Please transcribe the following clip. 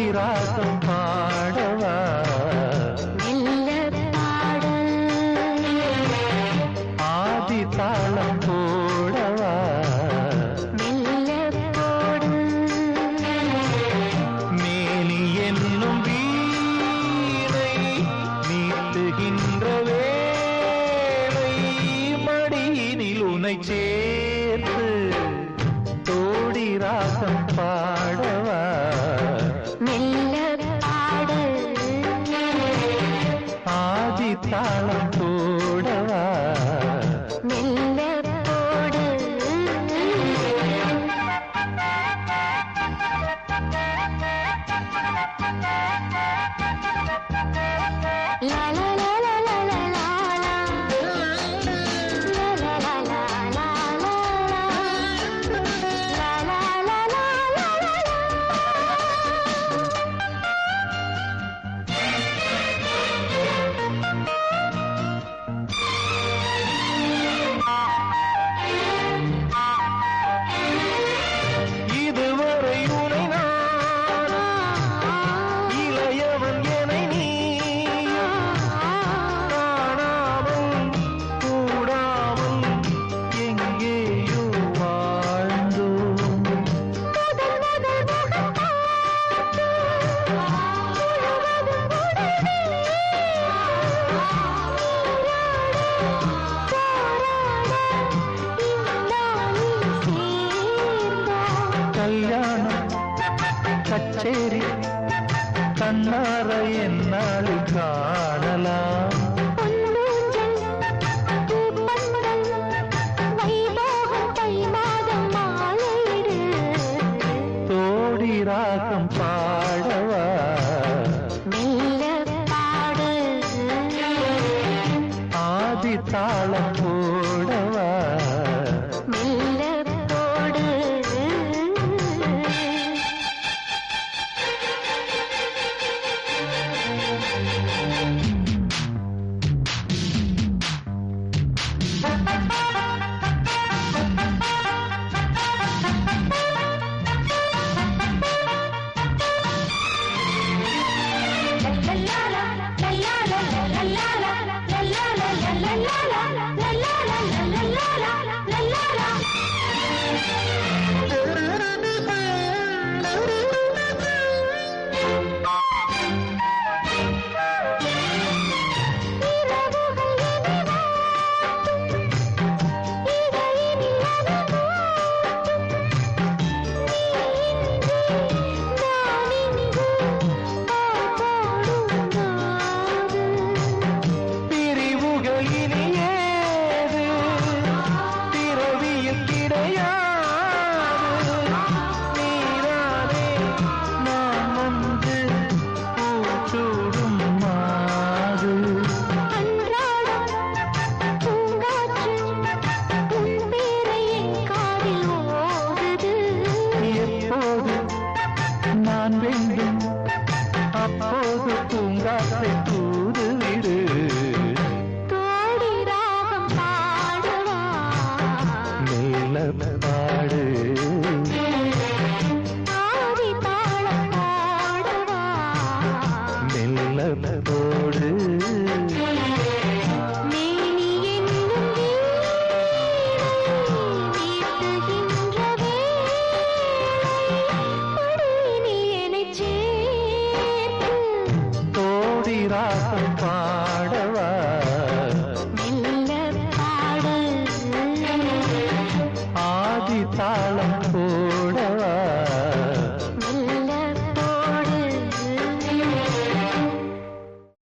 ராகம் பாடவா மெல்ல பாடல் ஆதி தாளம் போடவா மெல்ல போடு மேனி என்னும் வீணை மீட்டுகின்ற வேளை மடியினில் உனை சேர்த்து தோடி ராகம் பாடவா மெல்ல பாடல் ஆதி தாளம் போடவா மெல்ல போடு லா லா லா லா லா லா லா லா. லா லா லா லா லா லா லா. லா லா லா லா லா லா லா. இதுவரை உனை நான் இளையவன் என நீ காணாமல் கூடாமல் எங்கேயோ வாழ்ந்தோம் முதல் முதல் முகம் பார்த்து முழுவதும் உடனே கல்யாணம் கச்சேரி கண்ணார என்னால் காணலாம் தோடி ராகம் பாடவா ஆதி தாளம் போடவா பிரிவுகள் இனி ஏது பிறவியில் கிடையாது நீரானே நான் வந்து பூச்சூடும் மாது எப்போது நான் வென்று